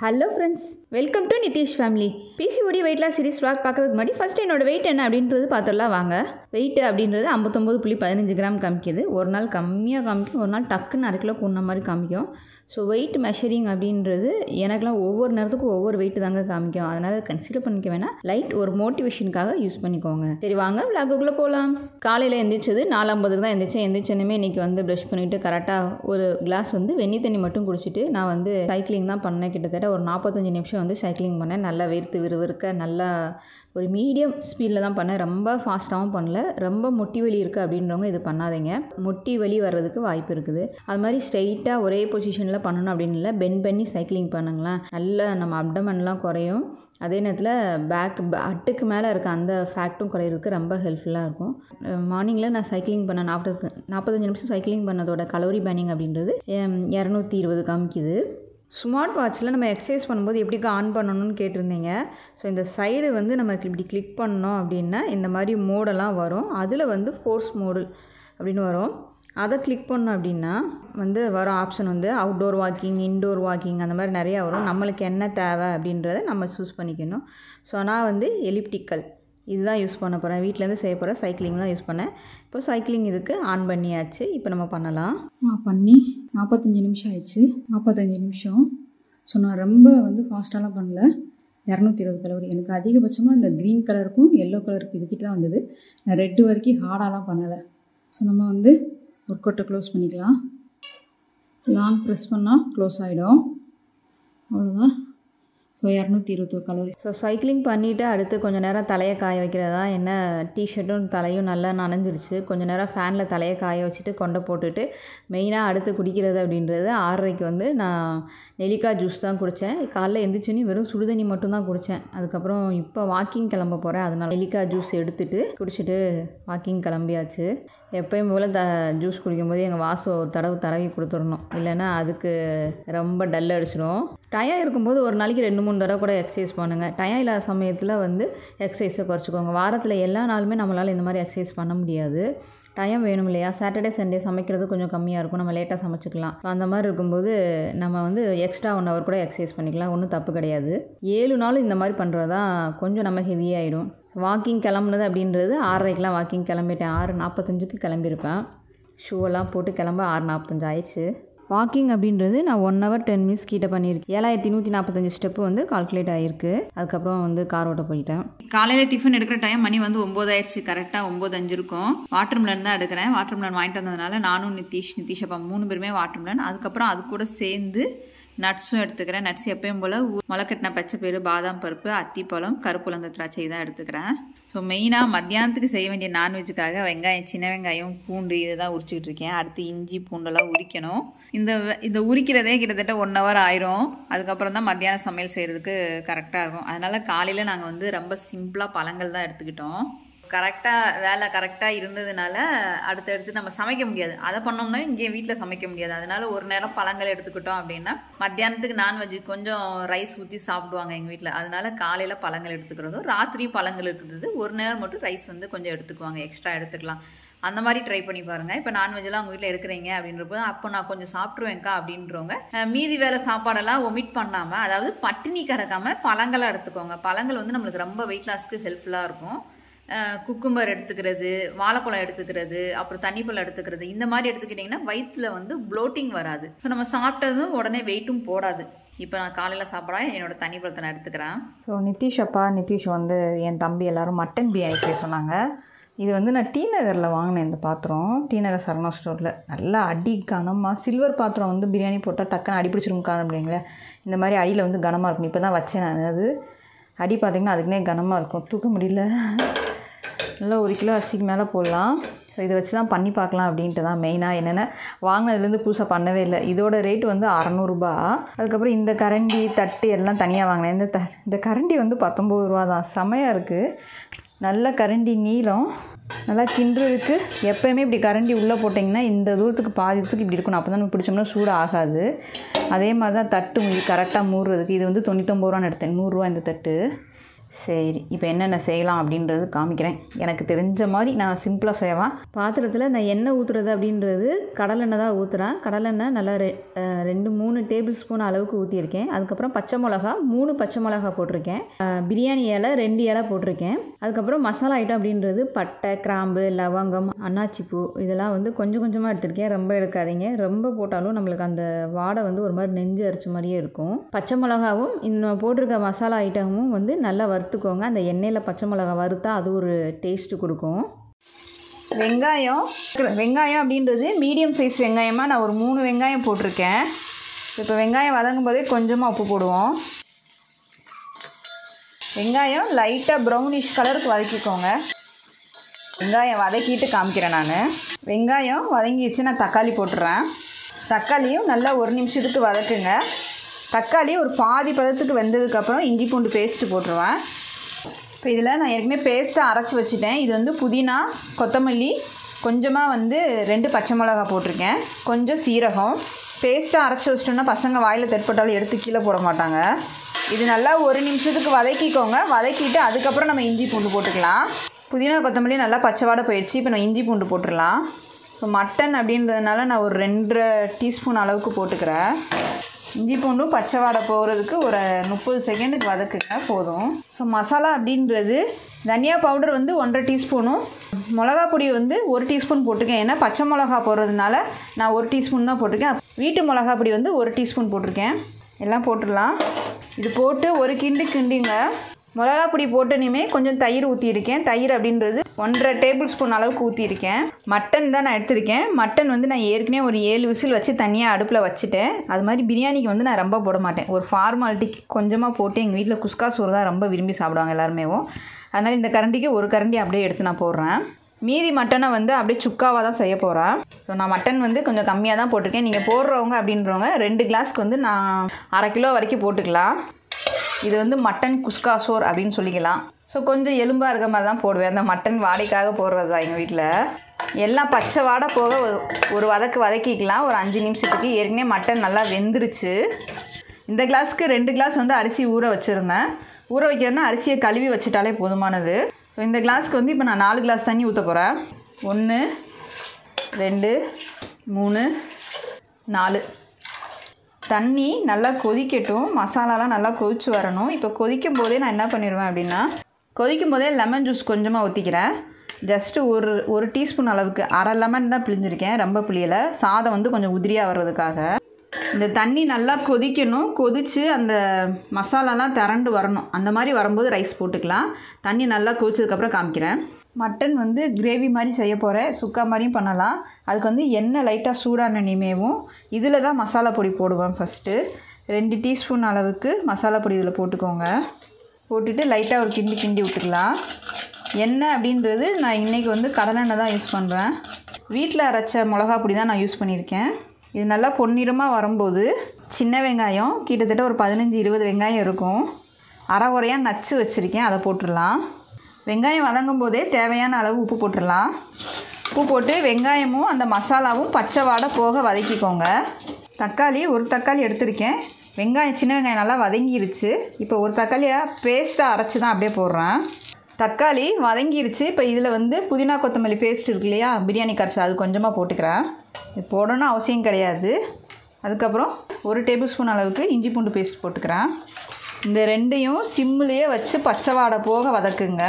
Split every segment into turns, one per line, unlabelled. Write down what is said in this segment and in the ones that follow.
hello friends welcome to Nitish family PCOD weight loss series vlog பார்க்கறதுக்கு முன்னாடி first என்னோட wait என்ன அப்படின்றது பார்த்துடலாம் வாங்க வெயிட் அப்படின்றது ஐம்பத்தொம்போது புள்ளி பதினஞ்சு கிராம் காமிக்குது ஒரு நாள் கம்மியாக காமிக்கும் ஒரு நாள் டக்குன்னு அரை கிலோ கூடின மாதிரி காமிக்கும் ஸோ வெயிட் மெஷரிங் அப்படின்றது எனக்குலாம் ஒவ்வொரு நேரத்துக்கும் ஒவ்வொரு வெயிட் தாங்க காமிக்கும் அதனால் கன்சிடர் பண்ணிக்க வேணாம் லைட் ஒரு மோட்டிவேஷனுக்காக யூஸ் பண்ணிக்கோங்க சரி வாங்க விளாக்குள்ளே போகலாம் காலையில் எந்திரிச்சது நாலு ஐம்பதுக்கு தான் எந்திரிச்சேன் எந்திரிச்சோன்னே இன்றைக்கி வந்து ப்ரஷ் பண்ணிவிட்டு கரெக்டாக ஒரு கிளாஸ் வந்து வெந்நி தண்ணி மட்டும் குடிச்சிட்டு நான் வந்து சைக்கிளிங் தான் பண்ணேன் கிட்டத்தட்ட ஒரு நாற்பத்தஞ்சு நிமிஷம் வந்து சைக்கிளிங் பண்ணேன் நல்லா வேர்த்து விறுவிறுக்க நல்லா ஒரு மீடியம் ஸ்பீடில் தான் பண்ணேன் ரொம்ப ஃபாஸ்ட்டாகவும் பண்ணல ரொம்ப முட்டி வலி இருக்குது அப்படின்றவங்க இது பண்ணாதீங்க முட்டி வலி வர்றதுக்கு வாய்ப்பு இருக்குது அது மாதிரி ஸ்ட்ரைட்டாக ஒரே பொசிஷனில் பண்ணணும் அப்படின்னு இல்லை பென் பண்ணி சைக்கிளிங் பண்ணுங்களேன் நல்லா நம்ம அப்டமன்லாம் குறையும் அதே நேரத்தில் பேக் அட்டுக்கு மேலே இருக்க அந்த ஃபேக்ட்டும் குறையிறதுக்கு ரொம்ப ஹெல்ப்ஃபுல்லாக இருக்கும் மார்னிங்கில் நான் சைக்கிளிங் பண்ண நாற்பது நாற்பத்தஞ்சு நிமிஷம் சைக்கிளிங் பண்ணதோட கலோரி பேனிங் அப்படின்றது இரநூத்தி இருபது காமிக்குது ஸ்மார்ட் வாட்சில் நம்ம எக்ஸசைஸ் பண்ணும்போது எப்படி ஆன் பண்ணணும்னு கேட்டிருந்தீங்க ஸோ இந்த சைடு வந்து நம்ம இப்படி கிளிக் பண்ணோம் அப்படின்னா இந்த மாதிரி மோடெல்லாம் வரும் அதில் வந்து ஃபோர்ஸ் மோடு அப்படின்னு வரும் அதை கிளிக் பண்ணோம் அப்படின்னா வந்து வர ஆப்ஷன் வந்து அவுட்டோர் வாக்கிங் இன்டோர் வாக்கிங் அந்த மாதிரி நிறையா வரும் நம்மளுக்கு என்ன தேவை அப்படின்றத நம்ம சூஸ் பண்ணிக்கணும் ஸோ நான் வந்து எலிப்டிக்கல் இதுதான் யூஸ் பண்ண போகிறேன் வீட்டிலேருந்து செய்ய போகிறேன் சைக்கிளிங் தான் யூஸ் பண்ணேன் இப்போ சைக்கிளிங் இதுக்கு ஆன் பண்ணியாச்சு இப்போ நம்ம பண்ணலாம்
நான் பண்ணி நாற்பத்தஞ்சு நிமிஷம் ஆயிடுச்சு நாற்பத்தஞ்சு நிமிஷம் ஸோ நான் ரொம்ப வந்து ஃபாஸ்ட்டாலாம் பண்ணல இரநூத்தி இருபது கலோரி எனக்கு அதிகபட்சமாக இந்த க்ரீன் கலருக்கும் எல்லோ கலருக்கு இதுக்கிட்ட தான் வந்தது நான் ரெட்டு வரைக்கும் ஹார்டாலாம் பண்ணலை ஸோ நம்ம வந்து ஒர்க் அவுட்டை க்ளோஸ் பண்ணிக்கலாம் லாங் ப்ரெஸ் பண்ணால் க்ளோஸ் ஆகிடும் அவ்வளோதான் ஸோ இரநூத்தி இருபத்தொரு கலோரி
ஸோ சைக்கிளிங் பண்ணிவிட்டு அடுத்து கொஞ்சம் நேரம் தலையை காய வைக்கிறதா என்ன டிஷர்ட்டும் தலையும் நல்லா நனைஞ்சிருச்சு கொஞ்சம் நேரம் ஃபேனில் தலையை காய வச்சுட்டு கொண்டை போட்டுட்டு மெயினாக அடுத்து குடிக்கிறது அப்படின்றது ஆறரைக்கு வந்து நான் நெல்லிக்காய் ஜூஸ் தான் குடித்தேன் காலைல எந்திரிச்சோன்னே வெறும் சுடுதண்ணி மட்டும் தான் குடித்தேன் அதுக்கப்புறம் இப்போ வாக்கிங் கிளம்ப போகிறேன் அதனால் நெல்லிக்காய் ஜூஸ் எடுத்துகிட்டு குடிச்சிட்டு வாக்கிங் கிளம்பியாச்சு எப்பயும் போல் த ஜூஸ் குடிக்கும்போது எங்கள் வாசு ஒரு தடவை தடவி கொடுத்துடணும் இல்லைன்னா அதுக்கு ரொம்ப டல் அடிச்சிடும் டயம் இருக்கும்போது ஒரு நாளைக்கு ரெண்டு மூணு தடவை கூட எக்ஸசைஸ் பண்ணுங்கள் டயம் இல்லாத சமயத்தில் வந்து எக்ஸசைஸை குறைச்சிக்கோங்க வாரத்தில் எல்லா நாளுமே நம்மளால் இந்த மாதிரி எக்ஸசைஸ் பண்ண முடியாது டைம் வேணும் இல்லையா சாட்டர்டே சண்டே சமைக்கிறது கொஞ்சம் கம்மியாக இருக்கும் நம்ம லேட்டாக சமைச்சிக்கலாம் அந்த மாதிரி இருக்கும்போது நம்ம வந்து எக்ஸ்ட்ரா ஒன் ஹவர் கூட எக்ஸசைஸ் பண்ணிக்கலாம் ஒன்றும் தப்பு கிடையாது ஏழு நாள் இந்த மாதிரி பண்ணுறது தான் கொஞ்சம் நம்ம ஹெவியாகிடும் வாக்கிங் கிளம்புனது அப்படின்றது ஆறரைக்கெலாம் வாக்கிங் கிளம்பிட்டேன் ஆறு நாற்பத்தஞ்சுக்கு கிளம்பியிருப்பேன் ஷூவெல்லாம் போட்டு கிளம்ப ஆறு நாற்பத்தஞ்சு ஆயிடுச்சு வாக்கிங் அப்படின்றது நான் ஒன் ஹவர் டென் மினிட்ஸ் கிட்ட பண்ணியிருக்கேன் ஏழாயிரத்தி நூற்றி நாற்பத்தஞ்சு ஸ்டெப்பு வந்து கால்குலேட் ஆகிருக்கு அதுக்கப்புறம் வந்து கார் ஓட்ட போயிட்டேன் காலையில் டிஃபன் எடுக்கிற டைம் மணி வந்து ஒம்பது ஆயிடுச்சு கரெக்டாக ஒம்பது அஞ்சு இருக்கும் வாட்டர் மிலன் தான் எடுக்கிறேன் வாட்டர் மிலன் வாங்கிட்டு வந்ததுனால நானும் நிதிஷ் நிதிஷ் அப்பா மூணு பேருமே வாட்டர் மிலன் அதுக்கப்புறம் அது கூட சேர்ந்து நட்ஸும் எடுத்துக்கிறேன் நட்ஸ் எப்பயும் போல் முளைக்கட்டின பச்சை பயிறு பாதாம் பருப்பு அத்திப்பழம் கருப்புலந்த திராட்சை தான் எடுத்துக்கிறேன் ஸோ மெயினாக மத்தியானத்துக்கு செய்ய வேண்டிய நான்வெஜ்ஜுக்காக வெங்காயம் சின்ன வெங்காயம் பூண்டு இதை தான் உரிச்சிக்கிட்டு இருக்கேன் அடுத்து இஞ்சி பூண்டெல்லாம் உரிக்கணும் இந்த இந்த உரிக்கிறதே கிட்டத்தட்ட ஒன் ஹவர் ஆயிரும் அதுக்கப்புறம் தான் மத்தியானம் சமையல் செய்கிறதுக்கு கரெக்டாக இருக்கும் அதனால் காலையில் நாங்கள் வந்து ரொம்ப சிம்பிளாக பழங்கள் தான் எடுத்துக்கிட்டோம் கரெக்டாக வேலை கரெக்டாக இருந்ததுனால அடுத்தடுத்து நம்ம சமைக்க முடியாது அதை பண்ணோம்னா இங்கே வீட்டில் சமைக்க முடியாது அதனால ஒரு நேரம் பழங்கள் எடுத்துக்கிட்டோம் அப்படின்னா மத்தியானத்துக்கு நான்வெஜ் கொஞ்சம் ரைஸ் ஊற்றி சாப்பிடுவாங்க எங்கள் வீட்டில் அதனால காலையில் பழங்கள் எடுத்துக்கிறதும் ராத்திரியும் பழங்கள் இருக்கிறது ஒரு நேரம் மட்டும் ரைஸ் வந்து கொஞ்சம் எடுத்துக்குவாங்க எக்ஸ்ட்ரா எடுத்துக்கலாம் அந்த மாதிரி ட்ரை பண்ணி பாருங்கள் இப்போ நான்வெஜ்லாம் உங்கள் வீட்டில் எடுக்கிறீங்க அப்படின்றப்போ அப்போ நான் கொஞ்சம் சாப்பிட்ருவேன்க்கா அப்படின்றவங்க மீதி வேலை சாப்பாடெல்லாம் ஒமிட் பண்ணாமல் அதாவது பட்டினி கிடக்காமல் பழங்களை எடுத்துக்கோங்க பழங்கள் வந்து நம்மளுக்கு ரொம்ப வெயிட் லாஸ்க்கு ஹெல்ப்ஃபுல்லாக இருக்கும் குக்கும்பர் எடுத்துக்கிறது வாழைப்பழம் எடுத்துக்கிறது அப்புறம் தண்ணிப்பழம் எடுத்துக்கிறது இந்த மாதிரி எடுத்துக்கிட்டிங்கன்னா வயிற்றில் வந்து ப்ளோட்டிங் வராது ஸோ நம்ம சாப்பிட்டதும் உடனே வெயிட்டும் போடாது இப்போ நான் காலையில் சாப்பிட்றேன் என்னோட தண்ணி பழத்தை நான் எடுத்துக்கிறேன்
ஸோ நிதிஷ் அப்பா நிதிஷ் வந்து என் தம்பி எல்லோரும் மட்டன் பிரியாணி செய்ய சொன்னாங்க இது வந்து நான் டி நகரில் வாங்கினேன் இந்த பாத்திரம் டி நகர் சரணா ஸ்டோரில் நல்லா அடி கனமாக சில்வர் பாத்திரம் வந்து பிரியாணி போட்டால் டக்குன்னு அடி பிடிச்சிரும் அப்படிங்களே இந்த மாதிரி அடியில் வந்து கனமாக இருக்கும் இப்போ தான் வச்சேன் நான் அது அடி பார்த்திங்கன்னா அதுக்குன்னே கனமாக இருக்கும் தூக்க முடியல நல்லா ஒரு கிலோ அரிசிக்கு மேலே போடலாம் ஸோ இதை வச்சு தான் பண்ணி பார்க்கலாம் அப்படின்ட்டு தான் மெயினாக என்னென்ன வாங்கினதுலேருந்து புதுசாக பண்ணவே இல்லை இதோட ரேட் வந்து அறநூறுபா அதுக்கப்புறம் இந்த கரண்டி தட்டு எல்லாம் தனியாக வாங்கினேன் இந்த த இந்த கரண்டி வந்து பத்தொம்பது ரூபா தான் செமையாக இருக்குது நல்ல கரண்டி நீளம் நல்லா கிண்டுறதுக்கு எப்போயுமே இப்படி கரண்டி உள்ளே போட்டிங்கன்னா இந்த தூரத்துக்கு பாதி தூரத்துக்கு இப்படி இருக்கணும் அப்போ தான் நம்ம பிடிச்சோம்னா சூடு ஆகாது அதே மாதிரி தான் தட்டு கரெக்டாக மூடுறதுக்கு இது வந்து தொண்ணூத்தொம்பது ரூபான்னு எடுத்தேன் நூறுரூவா இந்த தட்டு சரி இப்போ என்னென்ன செய்யலாம் அப்படின்றது காமிக்கிறேன் எனக்கு தெரிஞ்ச மாதிரி நான் சிம்பிளாக செய்வேன்
பாத்திரத்தில் நான் எண்ணெய் ஊற்றுறது அப்படின்றது கடலெண்ணெய் தான் ஊற்றுறேன் கடலெண்ணெய் நல்லா ரெ அஹ் ரெண்டு மூணு டேபிள் ஸ்பூன் அளவுக்கு ஊற்றிருக்கேன் அதுக்கப்புறம் பச்சை மிளகா மூணு பச்சை மிளகா போட்டிருக்கேன் அஹ் பிரியாணி இலை ரெண்டு இலை போட்டிருக்கேன் அதுக்கப்புறம் மசாலா ஐட்டம் அப்படின்றது பட்டை கிராம்பு லவங்கம் அன்னாச்சிப்பூ இதெல்லாம் வந்து கொஞ்சம் கொஞ்சமாக எடுத்திருக்கேன் ரொம்ப எடுக்காதீங்க ரொம்ப போட்டாலும் நம்மளுக்கு அந்த வாடை வந்து ஒரு மாதிரி நெஞ்சு அரைச்ச மாதிரியே இருக்கும் பச்சை மிளகாவும் இன்னும் போட்டிருக்க மசாலா ஐட்டமும் வந்து நல்லா வறுத்துக்கோங்க அந்த எண்ணெயில் பச்சை மிளகா வறுத்தா அது ஒரு டேஸ்ட்டு கொடுக்கும்
வெங்காயம் வெங்காயம் அப்படின்றது மீடியம் சைஸ் வெங்காயமாக நான் ஒரு மூணு வெங்காயம் போட்டிருக்கேன் இப்போ வெங்காயம் வதங்கும் போதே கொஞ்சமாக உப்பு போடுவோம் வெங்காயம் லைட்டாக ப்ரௌனிஷ் கலருக்கு வதக்கிக்கோங்க வெங்காயம் வதக்கிட்டு காமிக்கிறேன் நான் வெங்காயம் வதங்கிடுச்சு நான் தக்காளி போட்டுறேன் தக்காளியும் நல்லா ஒரு நிமிஷத்துக்கு வதக்குங்க தக்காளி ஒரு பாதி பதத்துக்கு வெந்ததுக்கப்புறம் இஞ்சி பூண்டு பேஸ்ட்டு போட்டுருவேன் இப்போ இதில் நான் ஏற்கனவே பேஸ்ட்டாக அரைச்சி வச்சுட்டேன் இது வந்து புதினா கொத்தமல்லி கொஞ்சமாக வந்து ரெண்டு பச்சை மிளகா போட்டிருக்கேன் கொஞ்சம் சீரகம் பேஸ்ட்டாக அரைச்சி வச்சிட்டோம்னா பசங்க வாயில் தெற்பட்டாலும் எடுத்து கீழே போட மாட்டாங்க இது நல்லா ஒரு நிமிஷத்துக்கு வதக்கிக்கோங்க வதக்கிட்டு அதுக்கப்புறம் நம்ம இஞ்சி பூண்டு போட்டுக்கலாம் புதினா கொத்தமல்லி நல்லா பச்சை வாடை போயிடுச்சு இப்போ நான் இஞ்சி பூண்டு போட்டுடலாம் இப்போ மட்டன் அப்படின்றதுனால நான் ஒரு ரெண்டரை டீஸ்பூன் அளவுக்கு போட்டுக்கிறேன் இஞ்சி பூண்டும் பச்சை வாடை போகிறதுக்கு ஒரு முப்பது செகண்டுக்கு வதக்குங்க போதும் ஸோ மசாலா அப்படின்றது தனியா பவுடர் வந்து ஒன்றரை டீஸ்பூனும் மிளகா பொடி வந்து ஒரு டீஸ்பூன் போட்டிருக்கேன் ஏன்னா பச்சை மிளகா போடுறதுனால நான் ஒரு டீஸ்பூன் தான் போட்டிருக்கேன் வீட்டு மிளகா பொடி வந்து ஒரு டீஸ்பூன் போட்டிருக்கேன் எல்லாம் போட்டுடலாம் இது போட்டு ஒரு கிண்டு கிண்டிங்க மிளகா பொடி போட்டனையுமே கொஞ்சம் தயிர் ஊற்றியிருக்கேன் தயிர் அப்படின்றது ஒன்றரை டேபிள் ஸ்பூன் அளவுக்கு ஊற்றிருக்கேன் மட்டன் தான் நான் எடுத்திருக்கேன் மட்டன் வந்து நான் ஏற்கனவே ஒரு ஏழு விசில் வச்சு தனியாக அடுப்பில் வச்சுட்டேன் அது மாதிரி பிரியாணிக்கு வந்து நான் ரொம்ப போட மாட்டேன் ஒரு ஃபார்மாலிட்டிக்கு கொஞ்சமாக போட்டு எங்கள் வீட்டில் குஸ்கா சோறு தான் ரொம்ப விரும்பி சாப்பிடுவாங்க எல்லாருமேவும் அதனால் இந்த கரண்டிக்கு ஒரு கரண்டி அப்படியே எடுத்து நான் போடுறேன் மீதி மட்டனை வந்து அப்படியே சுக்காவாக தான் செய்ய போகிறேன் ஸோ நான் மட்டன் வந்து கொஞ்சம் கம்மியாக தான் போட்டிருக்கேன் நீங்கள் போடுறவங்க அப்படின்றவங்க ரெண்டு கிளாஸ்க்கு வந்து நான் அரை கிலோ வரைக்கும் போட்டுக்கலாம் இது வந்து மட்டன் குஸ்கா சோர் அப்படின்னு சொல்லிக்கலாம் ஸோ கொஞ்சம் எலும்பாக இருக்க மாதிரி தான் போடுவேன் அந்த மட்டன் வாடைக்காக போடுறது தான் எங்கள் வீட்டில் எல்லாம் பச்சை வாடை போக ஒரு- ஒரு வதக்கு வதக்கிக்கலாம் ஒரு அஞ்சு நிமிஷத்துக்கு ஏற்கனவே மட்டன் நல்லா வெந்துருச்சு இந்த கிளாஸ்க்கு ரெண்டு கிளாஸ் வந்து அரிசி ஊற வச்சுருந்தேன் ஊற வைக்கிறதுனா அரிசியை கழுவி வச்சுட்டாலே போதுமானது ஸோ இந்த கிளாஸ்க்கு வந்து இப்போ நான் நாலு கிளாஸ் தண்ணி ஊற்ற போகிறேன் ஒன்று ரெண்டு மூணு நாலு தண்ணி நல்லா கொதிக்கட்டும் மசாலாலாம் நல்லா கொதிச்சு வரணும் இப்போ கொதிக்கும் போதே நான் என்ன பண்ணிடுவேன் அப்படின்னா கொதிக்கும் போதே லெமன் ஜூஸ் கொஞ்சமாக ஊற்றிக்கிறேன் ஜஸ்ட்டு ஒரு ஒரு டீஸ்பூன் அளவுக்கு அரை லெமன் தான் பிழிஞ்சிருக்கேன் ரொம்ப புளியலை சாதம் வந்து கொஞ்சம் உதிரியாக வர்றதுக்காக இந்த தண்ணி நல்லா கொதிக்கணும் கொதித்து அந்த மசாலாலாம் திரண்டு வரணும் அந்த மாதிரி வரும்போது ரைஸ் போட்டுக்கலாம் தண்ணி நல்லா கொதிச்சதுக்கப்புறம் காமிக்கிறேன் மட்டன் வந்து கிரேவி மாதிரி செய்ய போகிறேன் சுக்கா மாதிரியும் பண்ணலாம் அதுக்கு வந்து எண்ணெய் லைட்டாக சூடான நிமேவும் இதில் தான் மசாலா பொடி போடுவேன் ஃபஸ்ட்டு ரெண்டு டீஸ்பூன் அளவுக்கு மசாலா பொடி இதில் போட்டுக்கோங்க போட்டுட்டு லைட்டாக ஒரு கிண்டி கிண்டி விட்டுக்கலாம் எண்ணெய் அப்படின்றது நான் இன்றைக்கி வந்து கடலெண்ணெய் தான் யூஸ் பண்ணுறேன் வீட்டில் அரைச்ச மிளகா பொடி தான் நான் யூஸ் பண்ணியிருக்கேன் இது நல்லா பொன்னிறமாக வரும்போது சின்ன வெங்காயம் கிட்டத்தட்ட ஒரு பதினஞ்சு இருபது வெங்காயம் இருக்கும் அரை குறையாக நச்சு வச்சுருக்கேன் அதை போட்டுடலாம் வெங்காயம் வதங்கும் போதே தேவையான அளவு உப்பு போட்டுடலாம் உப்பு போட்டு வெங்காயமும் அந்த மசாலாவும் பச்சை வாடை போக வதக்கிக்கோங்க தக்காளி ஒரு தக்காளி எடுத்திருக்கேன் வெங்காயம் சின்ன வெங்காயம் நல்லா வதங்கிருச்சு இப்போ ஒரு தக்காளியாக பேஸ்ட்டாக அரைச்சி தான் அப்படியே போடுறேன் தக்காளி வதங்கிருச்சு இப்போ இதில் வந்து புதினா கொத்தமல்லி பேஸ்ட் இருக்கு இல்லையா பிரியாணி கரைச்சி அது கொஞ்சமாக போட்டுக்கிறேன் இது போடணும்னு அவசியம் கிடையாது அதுக்கப்புறம் ஒரு டேபிள் ஸ்பூன் அளவுக்கு இஞ்சி பூண்டு பேஸ்ட் போட்டுக்கிறேன் இந்த ரெண்டையும் சிம்முலேயே வச்சு பச்சை வாடை போக வதக்குங்க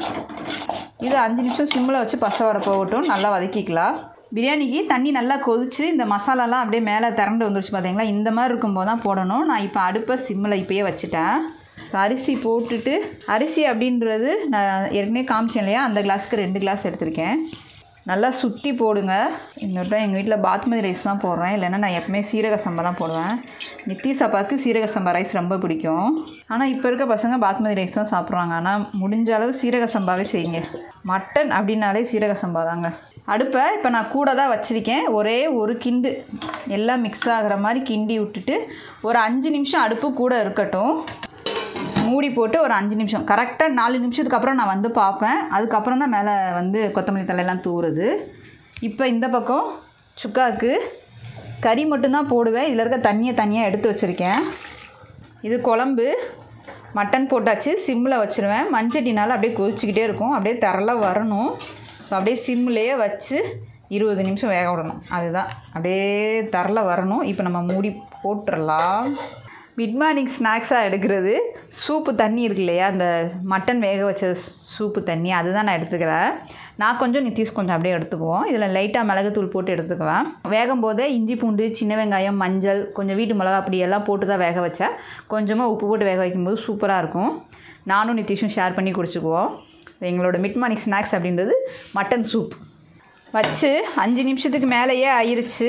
இது அஞ்சு நிமிஷம் சிம்மில் வச்சு பச்சை வாடை போகட்டும் நல்லா வதக்கிக்கலாம் பிரியாணிக்கு தண்ணி நல்லா கொதிச்சு இந்த மசாலாலாம் அப்படியே மேலே திரண்டு வந்துருச்சு பார்த்தீங்களா இந்த மாதிரி இருக்கும்போது தான் போடணும் நான் இப்போ அடுப்பை சிம்மில் இப்போயே வச்சுட்டேன் அரிசி போட்டுட்டு அரிசி அப்படின்றது நான் ஏற்கனவே காமிச்சேன் இல்லையா அந்த கிளாஸ்க்கு ரெண்டு கிளாஸ் எடுத்திருக்கேன் நல்லா சுற்றி போடுங்க இந்த வட்டம் எங்கள் வீட்டில் பாத்மதி ரைஸ் தான் போடுறேன் இல்லைன்னா நான் எப்பவுமே சீரக சம்பா தான் போடுவேன் நித்தி சப்பாக்கு சீரக சம்பா ரைஸ் ரொம்ப பிடிக்கும் ஆனால் இப்போ இருக்க பசங்க பாத்மதி ரைஸ் தான் சாப்பிட்றாங்க ஆனால் முடிஞ்ச அளவு சீரக சம்பாவே செய்யுங்க மட்டன் அப்படின்னாலே சீரக சம்பா தாங்க அடுப்பை இப்போ நான் கூட தான் வச்சுருக்கேன் ஒரே ஒரு கிண்டு எல்லாம் மிக்ஸ் ஆகிற மாதிரி கிண்டி விட்டுட்டு ஒரு அஞ்சு நிமிஷம் அடுப்பு கூட இருக்கட்டும் மூடி போட்டு ஒரு அஞ்சு நிமிஷம் கரெக்டாக நாலு நிமிஷத்துக்கு அப்புறம் நான் வந்து பார்ப்பேன் அதுக்கப்புறம் தான் மேலே வந்து கொத்தமல்லி தலையெல்லாம் தூறுது இப்போ இந்த பக்கம் சுக்காவுக்கு கறி மட்டும்தான் போடுவேன் இதில் இருக்க தண்ணியை தனியாக எடுத்து வச்சுருக்கேன் இது குழம்பு மட்டன் போட்டாச்சு சிம்மில் வச்சுருவேன் மஞ்சட்டினால் அப்படியே கொதிச்சுக்கிட்டே இருக்கும் அப்படியே தரலாக வரணும் ஸோ அப்படியே சிம்லேயே வச்சு இருபது நிமிஷம் வேக விடணும் அதுதான் அப்படியே தரல வரணும் இப்போ நம்ம மூடி போட்டுடலாம் மிட் மார்னிங் ஸ்நாக்ஸாக எடுக்கிறது சூப்பு தண்ணி இருக்கு இல்லையா அந்த மட்டன் வேக வச்ச சூப்பு தண்ணி அதுதான் நான் எடுத்துக்கிறேன் நான் கொஞ்சம் நித்திஷ் கொஞ்சம் அப்படியே எடுத்துக்குவோம் இதில் லைட்டாக மிளகுத்தூள் போட்டு எடுத்துக்குவேன் வேகும் போதே இஞ்சி பூண்டு சின்ன வெங்காயம் மஞ்சள் கொஞ்சம் வீட்டு மிளகா அப்படி எல்லாம் போட்டு தான் வேக வச்சேன் கொஞ்சமாக உப்பு போட்டு வேக வைக்கும்போது சூப்பராக இருக்கும் நானும் நித்திஷும் ஷேர் பண்ணி குடிச்சுக்குவோம் எங்களோட மிட் மார்னிங் ஸ்நாக்ஸ் அப்படின்றது மட்டன் சூப் வச்சு அஞ்சு நிமிஷத்துக்கு மேலேயே ஆயிடுச்சு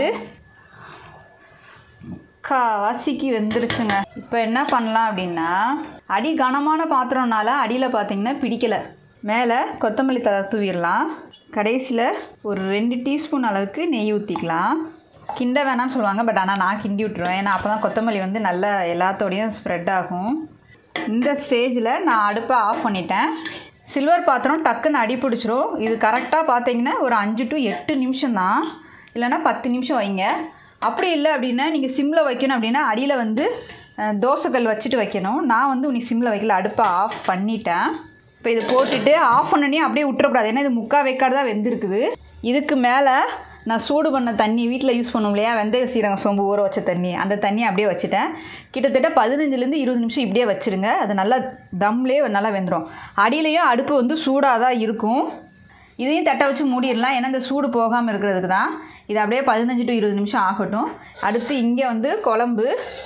காசிக்கு வெந்துருச்சுங்க இப்போ என்ன பண்ணலாம் அப்படின்னா அடி கனமான பாத்திரம்னால அடியில் பார்த்தீங்கன்னா பிடிக்கலை மேலே கொத்தமல்லி தழை தூவிடலாம் கடைசியில் ஒரு ரெண்டு டீஸ்பூன் அளவுக்கு நெய் ஊற்றிக்கலாம் கிண்ட வேணாம்னு சொல்லுவாங்க பட் ஆனால் நான் கிண்டி விட்டுருவேன் ஏன்னா அப்போ தான் கொத்தமல்லி வந்து நல்லா எல்லாத்தோடையும் ஸ்ப்ரெட் ஆகும் இந்த ஸ்டேஜில் நான் அடுப்பை ஆஃப் பண்ணிட்டேன் சில்வர் பாத்திரம் டக்குன்னு அடி பிடிச்சிரும் இது கரெக்டாக பார்த்தீங்கன்னா ஒரு அஞ்சு டு எட்டு நிமிஷம் தான் இல்லைன்னா பத்து நிமிஷம் வைங்க அப்படி இல்லை அப்படின்னா நீங்கள் சிம்மில் வைக்கணும் அப்படின்னா அடியில் வந்து அஹ், தோசைக்கல் வச்சுட்டு வைக்கணும் நான் வந்து உனக்கு சிம்மில் வைக்கல அடுப்பை ஆஃப் பண்ணிட்டேன் இப்போ இது போட்டுட்டு ஆஃப் பண்ணனே அப்படியே விட்டுறக்கூடாது ஏன்னா இது முக்கால் வேக்காடு தான் வெந்திருக்குது இதுக்கு மேலே நான் சூடு பண்ண தண்ணி வீட்டில் யூஸ் பண்ணுவோம் இல்லையா வெந்தய சீரகம் சோம்பு ஊற வச்ச தண்ணி அந்த தண்ணி அப்படியே வச்சுட்டேன் கிட்டத்தட்ட பதினஞ்சுலேருந்து இருபது நிமிஷம் இப்படியே வச்சுருங்க அது நல்லா தம்லேயே நல்லா வெந்துடும் அடியிலையும் அடுப்பு வந்து சூடாக தான் இருக்கும் இதையும் தட்டை வச்சு மூடிடலாம் ஏன்னா இந்த சூடு போகாமல் இருக்கிறதுக்கு தான் இது அப்படியே பதினஞ்சு டு இருபது நிமிஷம் ஆகட்டும் அடுத்து இங்கே வந்து குழம்பு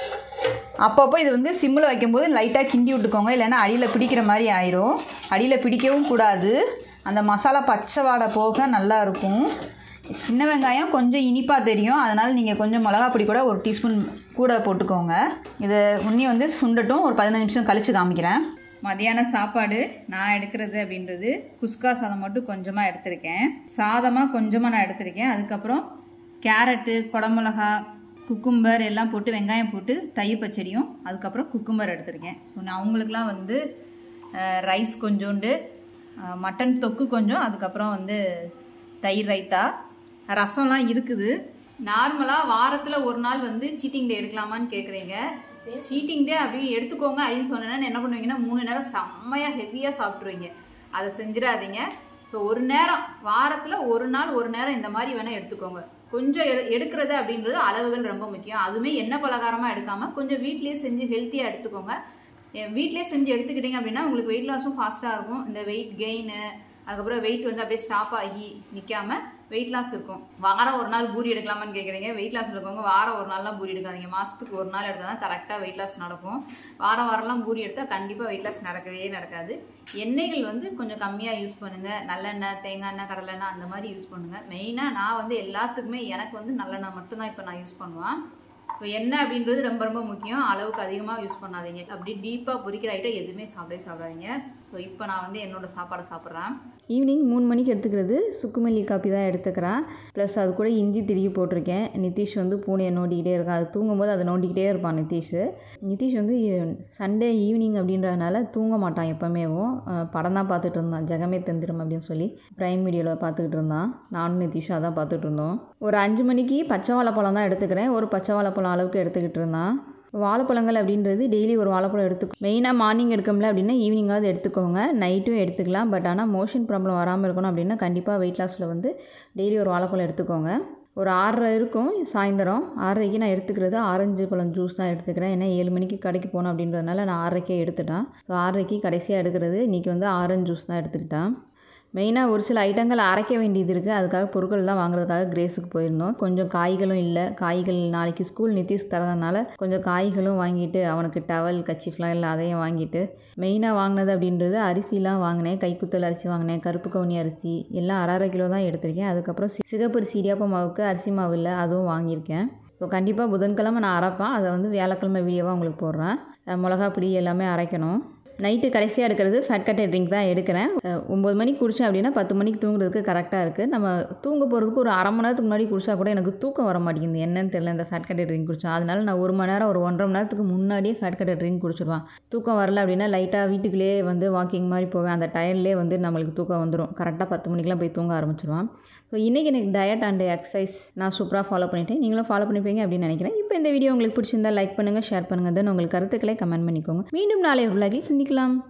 அப்பப்போ இது வந்து சிம்மில் வைக்கும்போது லைட்டாக கிண்டி விட்டுக்கோங்க இல்லைன்னா அடியில் பிடிக்கிற மாதிரி ஆயிரும் அடியில் பிடிக்கவும் கூடாது அந்த மசாலா பச்சை வாடை போக நல்லா இருக்கும் சின்ன வெங்காயம் கொஞ்சம் இனிப்பாக தெரியும் அதனால் நீங்கள் கொஞ்சம் மிளகா பொடி கூட ஒரு டீஸ்பூன் கூட போட்டுக்கோங்க இதை உன்னி வந்து சுண்டட்டும் ஒரு பதினஞ்சு நிமிஷம் கழித்து காமிக்கிறேன் மதியான சாப்பாடு நான் எடுக்கிறது அப்படின்றது குஸ்கா சாதம் மட்டும் கொஞ்சமாக எடுத்திருக்கேன் சாதமாக கொஞ்சமாக நான் எடுத்திருக்கேன் அதுக்கப்புறம் கேரட்டு குடமிளகா குக்கும்பர் எல்லாம் போட்டு வெங்காயம் போட்டு தயிர் பச்சடியும் அதுக்கப்புறம் குக்கும்பர் எடுத்திருக்கேன் ஸோ நான் அவங்களுக்குலாம் வந்து ரைஸ் கொஞ்சோண்டு அஹ், மட்டன் தொக்கு கொஞ்சம் அதுக்கப்புறம் வந்து தயிர் ரைத்தா ரசம்லாம் இருக்குது நார்மலாக வாரத்தில் ஒரு நாள் வந்து சீட்டிங் டே எடுக்கலாமான்னு கேட்குறீங்க சீட்டிங் டே அப்படி எடுத்துக்கோங்க அப்படின்னு சொன்னேன்னா என்ன பண்ணுவீங்கன்னா மூணு நேரம் செம்மையாக ஹெவியாக சாப்பிட்ருவீங்க அதை செஞ்சிடாதீங்க ஸோ ஒரு நேரம் வாரத்தில் ஒரு நாள் ஒரு நேரம் இந்த மாதிரி வேணால் எடுத்துக்கோங்க கொஞ்சம் எடு எடுக்கிறது அப்படின்றது அளவுகள் ரொம்ப முக்கியம் அதுவுமே எண்ணெய் பலகாரமாக எடுக்காமல் கொஞ்சம் வீட்லேயே செஞ்சு ஹெல்த்தியாக எடுத்துக்கோங்க வீட்டிலே செஞ்சு எடுத்துக்கிட்டீங்க அப்படின்னா உங்களுக்கு வெயிட் லாஸும் ஃபாஸ்ட்டாக இருக்கும் இந்த வெயிட் கெயின் அதுக்கப்புறம் வெயிட் வந்து அப்படியே ஸ்டாப் ஆகி நிற்காம வெயிட் லாஸ் இருக்கும் வாரம் ஒரு நாள் பூரி எடுக்கலாமான்னு கேட்குறீங்க வெயிட் லாஸ் இருக்கவங்க வாரம் ஒரு நாள்லாம் பூரி எடுக்காதீங்க மாதத்துக்கு ஒரு நாள் எடுத்தால் தான் கரெக்டாக வெயிட் லாஸ் நடக்கும் வாரம் வாரம்லாம் பூரி எடுத்தால் கண்டிப்பாக வெயிட் லாஸ் நடக்கவே நடக்காது எண்ணெய்கள் வந்து கொஞ்சம் கம்மியாக யூஸ் பண்ணுங்கள் நல்லெண்ணெய் தேங்காய் எண்ணெய் கடலெண்ணெய் அந்த மாதிரி யூஸ் பண்ணுங்கள் மெயினாக நான் வந்து எல்லாத்துக்குமே எனக்கு வந்து நல்லெண்ணெய் மட்டும்தான் இப்போ நான் யூஸ் பண்ணுவேன் இப்போ எண்ணெய் அப்படின்றது ரொம்ப ரொம்ப முக்கியம் அளவுக்கு அதிகமாக யூஸ் பண்ணாதீங்க அப்படி டீப்பாக பொரிக்கிற ஐட்டம் எதுவுமே சாப்பிடவே சாப்பிடாதீங்க ஸோ இப்போ நான் வந்து என்னோட சாப்பாடை சாப்பிட்றேன்
ஈவினிங் மூணு மணிக்கு எடுத்துக்கிறது சுக்குமல்லி காப்பி தான் எடுத்துக்கிறேன் ப்ளஸ் அது கூட இஞ்சி திருகி போட்டிருக்கேன் நிதிஷ் வந்து பூனையை நோண்டிக்கிட்டே இருக்கான் அது தூங்கும்போது அதை நோண்டிக்கிட்டே இருப்பான் நிதிஷ் நிதிஷ் வந்து சண்டே ஈவினிங் அப்படின்றதுனால தூங்க மாட்டான் எப்போமேவும் படம் தான் பார்த்துட்டு இருந்தான் ஜெகமே தந்திரம் அப்படின்னு சொல்லி ப்ரைம் வீடியோவில் பார்த்துக்கிட்டு இருந்தான் நானும் நிதிஷும் அதான் பார்த்துட்டு இருந்தோம் ஒரு அஞ்சு மணிக்கு பச்சை வாழைப்பழம் தான் எடுத்துக்கிறேன் ஒரு பச்சை வாழைப்பழம் அளவுக்கு எடுத்துக்கிட்டு இருந்தான் வாழைப்பழங்கள் அப்படின்றது டெய்லி ஒரு வாழைப்பழம் எடுத்து மெயினாக மார்னிங் எடுக்கல அப்படின்னா ஈவினிங்காவது எடுத்துக்கோங்க நைட்டும் எடுத்துக்கலாம் பட் ஆனால் மோஷன் ப்ராப்ளம் வராமல் இருக்கணும் அப்படின்னா கண்டிப்பாக வெயிட் லாஸில் வந்து டெய்லி ஒரு வாழைப்பழம் எடுத்துக்கோங்க ஒரு ஆறரை இருக்கும் சாயந்தரம் ஆறரைக்கு நான் எடுத்துக்கிறது ஆரஞ்சு பழம் ஜூஸ் தான் எடுத்துக்கிறேன் ஏன்னா ஏழு மணிக்கு கடைக்கு போகணும் அப்படின்றதுனால நான் ஆறரைக்கே எடுத்துட்டேன் ஸோ ஆறரைக்கு கடைசியாக எடுக்கிறது இன்றைக்கி வந்து ஆரஞ்சு ஜூஸ் தான் எடுத்துக்கிட்டேன் மெயினாக ஒரு சில ஐட்டங்கள் அரைக்க வேண்டியது இருக்குது அதுக்காக பொருட்கள் தான் வாங்குறதுக்காக கிரேஸுக்கு போயிருந்தோம் கொஞ்சம் காய்களும் இல்லை காய்கள் நாளைக்கு ஸ்கூல் நிதிஷ் தரதுனால கொஞ்சம் காய்களும் வாங்கிட்டு அவனுக்கு டவல் கச்சிஃப்லாம் இல்லை அதையும் வாங்கிட்டு மெயினாக வாங்கினது அப்படின்றது அரிசிலாம் வாங்கினேன் கைக்குத்தல் அரிசி வாங்கினேன் கருப்பு கவுனி அரிசி எல்லாம் அரை அரை கிலோ தான் எடுத்திருக்கேன் அதுக்கப்புறம் சி- சிகப்பரிசி இடியாப்ப மாவுக்கு அரிசி மாவு இல்லை அதுவும் வாங்கியிருக்கேன் ஸோ கண்டிப்பாக புதன்கிழமை நான் அரைப்பேன் அதை வந்து வியாழக்கிழமை வீடியோவாக உங்களுக்கு போடுறேன் அஹ் மிளகா பொடி எல்லாமே அரைக்கணும் நைட்டு கடைசியாக எடுக்கிறது ஃபேட் கட்டட் ட்ரிங்க் தான் எடுக்கிறேன் அஹ் ஒம்பது மணிக்கு குடித்தேன் அப்படின்னா பத்து மணிக்கு தூங்குறதுக்கு கரெக்டாக இருக்குது நம்ம தூங்க போகிறதுக்கு ஒரு அரை மணி நேரத்துக்கு முன்னாடி குடிச்சா கூட எனக்கு தூக்கம் வர மாட்டேங்குது என்னன்னு தெரியல இந்த ஃபேட் கட்டட் ட்ரிங்க் குடிச்சா அதனால நான் ஒரு மணி நேரம் ஒரு ஒன்றரை மணி நேரத்துக்கு முன்னாடியே ஃபேட் கட்டட் ட்ரிங்க் குடிச்சிடுவேன் தூக்கம் வரல அப்படின்னா லைட்டாக வீட்டுக்குள்ளேயே வந்து வாக்கிங் மாதிரி போவேன் அந்த டயர்லேயே வந்து நம்மளுக்கு தூக்கம் வந்துடும் கரெக்டாக பத்து மணிக்கெலாம் போய் தூங்க ஆரம்பிச்சிடுவான் ஸோ இன்றைக்கி எனக்கு டயட் அண்ட் எக்ஸசைஸ் நான் சூப்பராக ஃபாலோ பண்ணிட்டேன் நீங்களும் ஃபாலோ பண்ணிப்பீங்க அப்படின்னு நினைக்கிறேன் இப்போ இந்த வீடியோ உங்களுக்கு பிடிச்சிருந்தா லைக் பண்ணுங்கள் ஷேர் பண்ணுங்கள் தென் உங்களுக்கு கருத்துக்களை கமெண்ட் பண்ணிக்கோங்க மீண்டும் நாளை உள்ளாகி சிந்திக்கலாம்